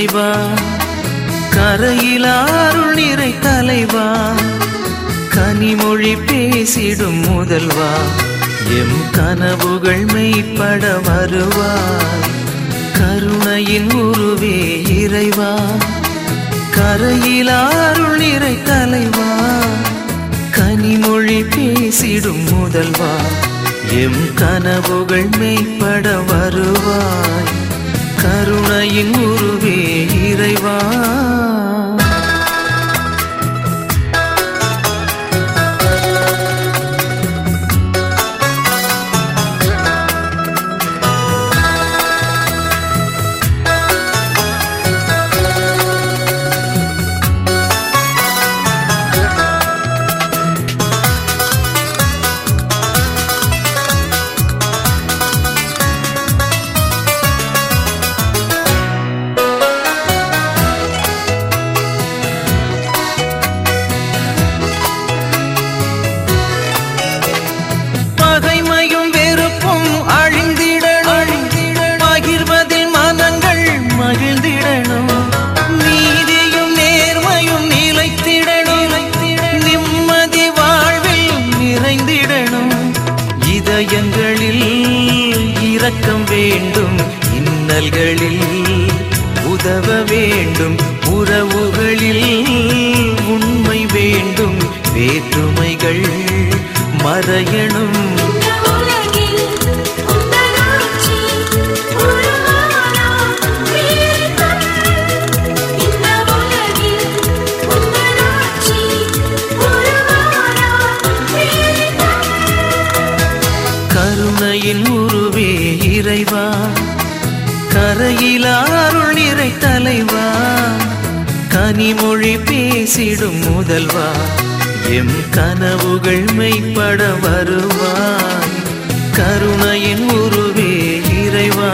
இறைவா கரையிலாருள் நிறை தலைவா கனிமொழி பேசிடும் முதல்வா எம் கனவுகள் மெய்ப்பட வருவாய் கருணையின் உருவே இறைவா கரையிலாருள் நிறை தலைவா கனிமொழி பேசிடும் முதல்வா எம் கனவுகள் மெய்ப்பட வருவாய் கருணையின் உருவே இறைவா பகைமையும் வெறுப்பும் அழிந்திடணும் பகிர்வதில் மனங்கள் மகிழ்ந்திடணும் நீதியும் நேர்மையும் நிலைத்திடணும் நிம்மதி வாழ்வில் நிறைந்திடணும் இதயங்களில் இரக்கம் வேண்டும் இன்னல்களில் உதவ வேண்டும் உறவுகளில் உண்மை வேண்டும் வேற்றுமைகள் மறையணும் இந்த உலகில் உந்தன் ஆட்சி உருவானா வீரம் இந்த உலகில் உந்தன் ஆட்சி உருவானா வீரம் கருணையின் உருவே இறைவா கரையிலாருள் நிறை தலைவா கனிமொழி பேசிடும் முதல்வா எம் கனவுகள் மெய்ப்பட வருவாய் கருணையின் உருவே இறைவா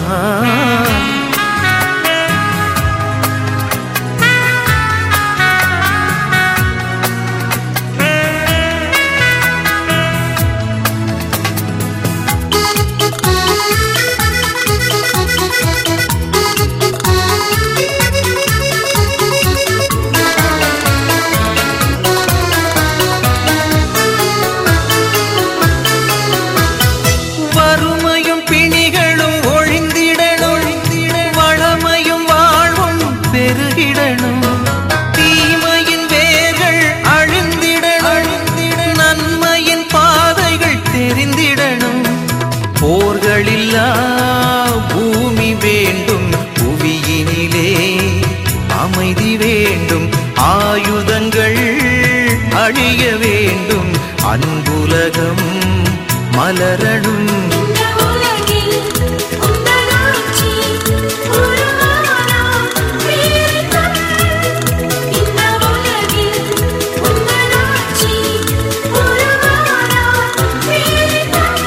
வறுமையும் பிணிகளும் ஒழிந்திடணும் வளமையும் வாழ்வும் பெருகிடணும் தீமையின் வேர்கள் அழிந்திடணும் நன்மையின் பாதைகள் தெரிந்திடணும் போர்களில்லா பூமி வேண்டும் புவியினிலே அமைதி வேண்டும் ஆயுதங்கள் அழிய வேண்டும் அன்புலகம் மலரணும் இந்த உலகில் உந்தன் ஆட்சி உருவானா வீரம் இந்த உலகில் உந்தன் ஆட்சி உருவானா வீரம்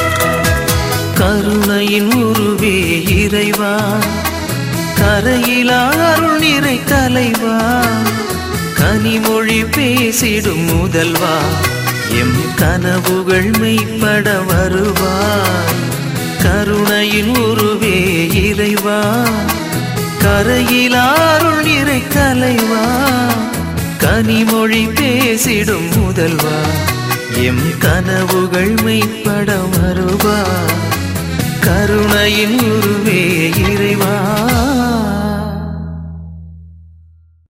கருணையின் உருவே இறைவா கரையிலாருள் நிறை தலைவா கனிமொழி பேசிடும் முதல்வா எம் கனவுகள் மெய்ப்பட வருவாய் கருணையின் உருவே இறைவா கரையிலாருள் நிறை தலைவா கனிமொழி பேசிடும் முதல்வா எம் கனவுகள் மெய்ப்பட வருவாய் கருணையின் உருவே இறைவா